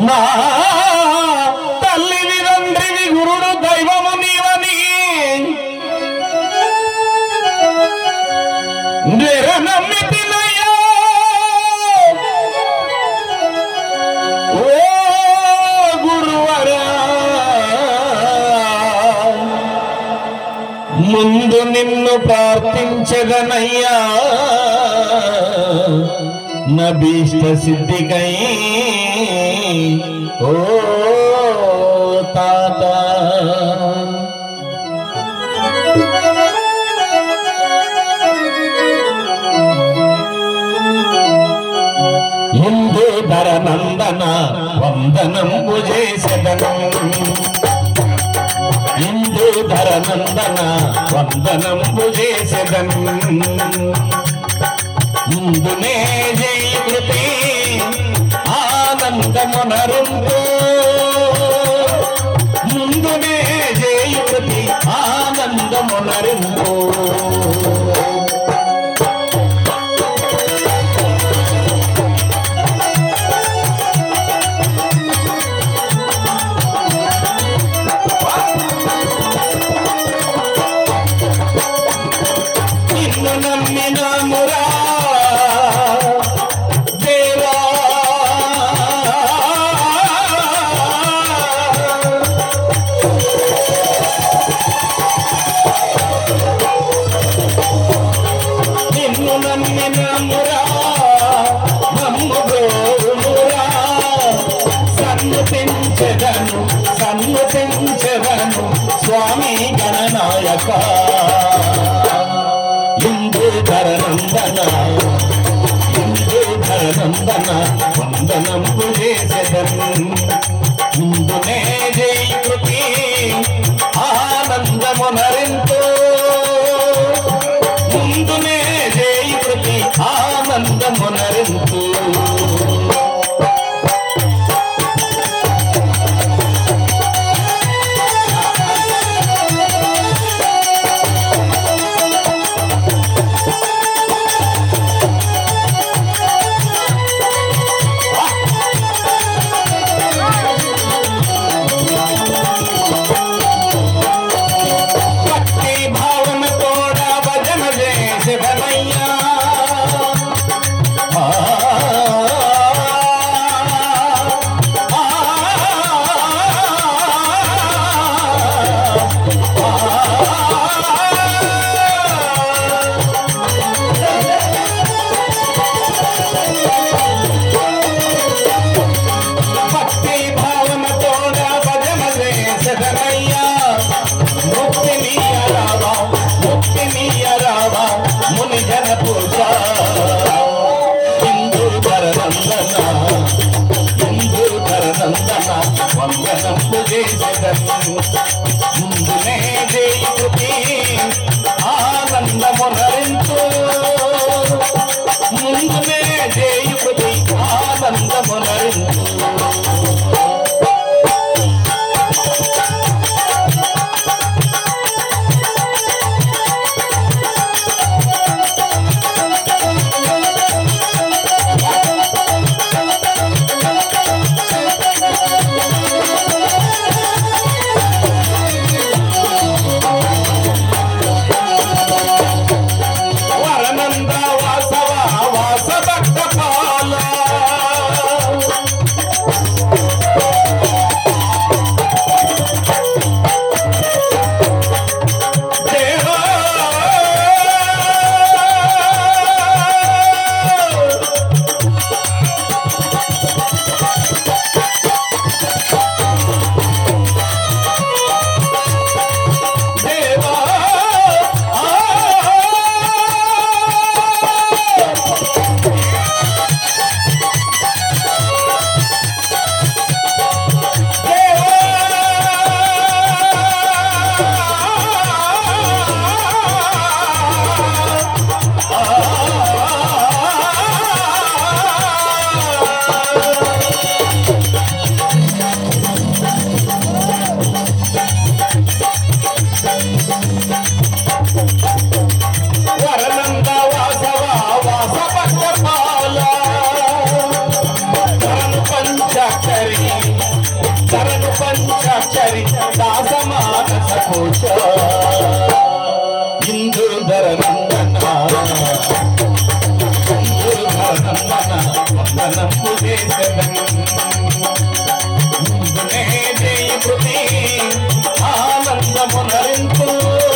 నా తల్లివి తండ్రివి గురుడు దైవము నీవని నెర నమ్మితినయ్యా ఓ గురువరా ముందు నిన్ను ప్రార్థించదనయ్యా నభీష్ట సిద్ధికై ఓ తాత ఇందు ధర నందన వందనంబు చేసెదను ఇందు ధర నందన వందనంబు చేసెదను ఇందునే జయకృతి ఆనందమునరుందు ముందునే జయకృతి ఆనందమునరుందు నిన్ను నమ్మినామురా దేవా నిన్ను నమ్మినామురా నమ్ము గోరుమురా సన్నుతించెదను సన్నుతించెదను స్వామి గణనాయక ఇందు ధరనందన ఇందు ధరనందన వందనంబు చేసెదను ఇందునే జయకృతి ఆనందమునరింతో ముందునే జయకృతి ఆనందమునరింతూ ఇందుధర నందన ఇందుధర నందన వందనము చేసెదన్ ముందునే జయ కృతి ఆనందమునరింపు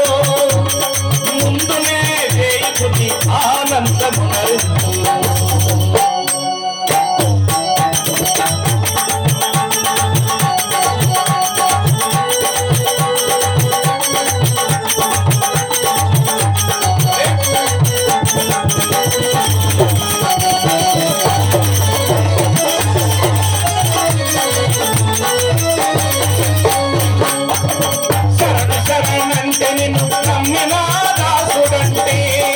ముందునే జయ కృతి ఆనందమునరింపు శరణ శరణంటే నిన్ను నమ్మిన దాసుడంటే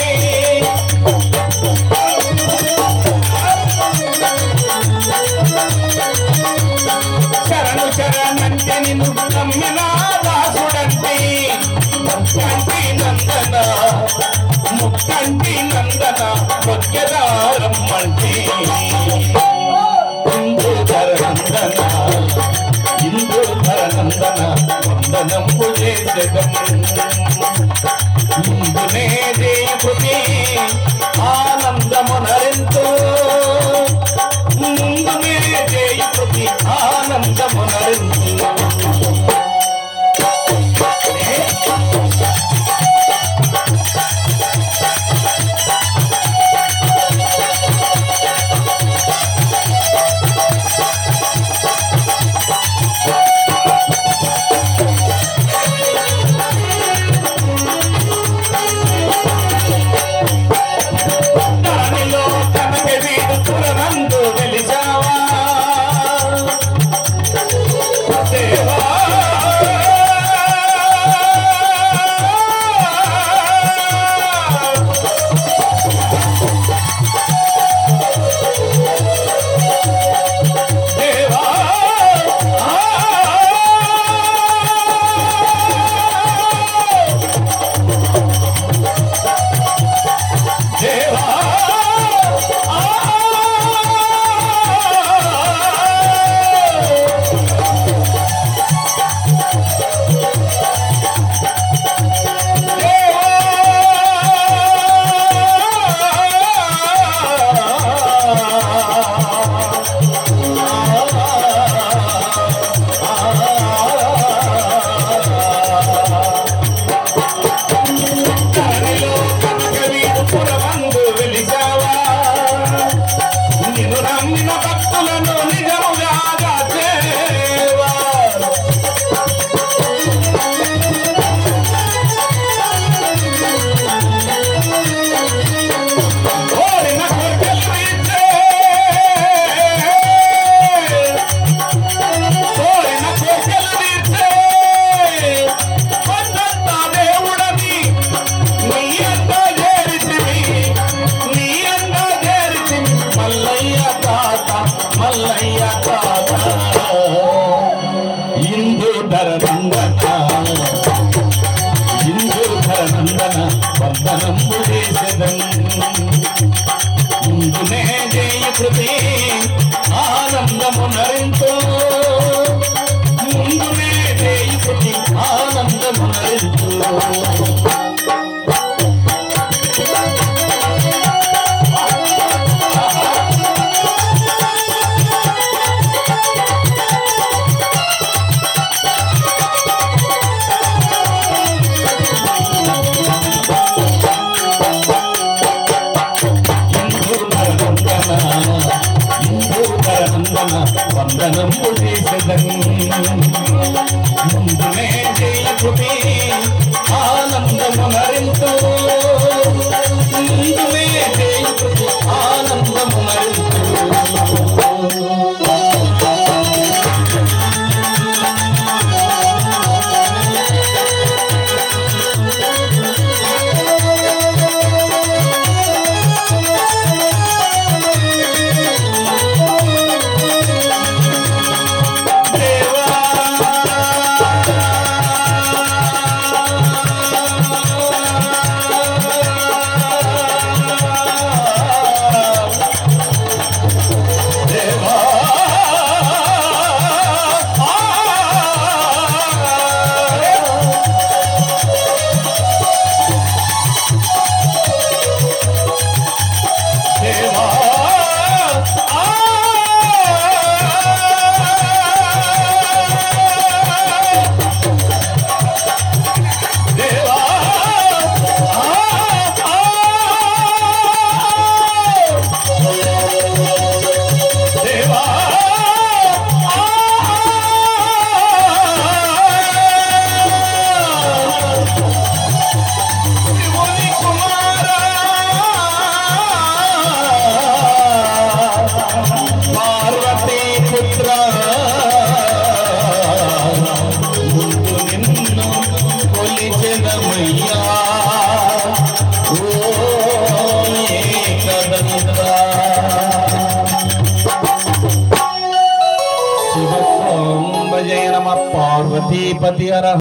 శరణు శరణంటే నిన్ను నమ్మిన దాసుడంటే ముక్కంటి నందన ముక్కంటి నందన ముఖ్యదారం అంటే హిందూధర నందన హిందూధర నందన వందనంబు చేసెదం ముందునే దేవుని ఆనందమునరింతు ముందునే దేవుని ఆనందమునరింతు దానిలో కనక వీడు పురనందు వెలిసావా దేవా దేవా దేవా దానిలో కనక వీడు పురమందు వెలిసావా నిన్ను నమ్మిన భక్తులను నిజముగా చేవా కోరిన కోరికలు తీర్చే కోరిన కోరికలు తీర్చే కొండంత దేవుడని నీ అంత చేరితివి నీ అంత చేరితివి మల్లయ్య తాత మల్లయ్య తాత ఇందు ధర నందన ఇందు ధర నందన వందనము చేసెదన్ ముందునే జయ కృతి ఆనందము నరింతో ముందునే జయ కృతి ఆనందము నరింతో వందనము చేసదన్ ముందునే జయ కృతి ఆనంద ఓం భజయ నమ పార్వతీపతి హర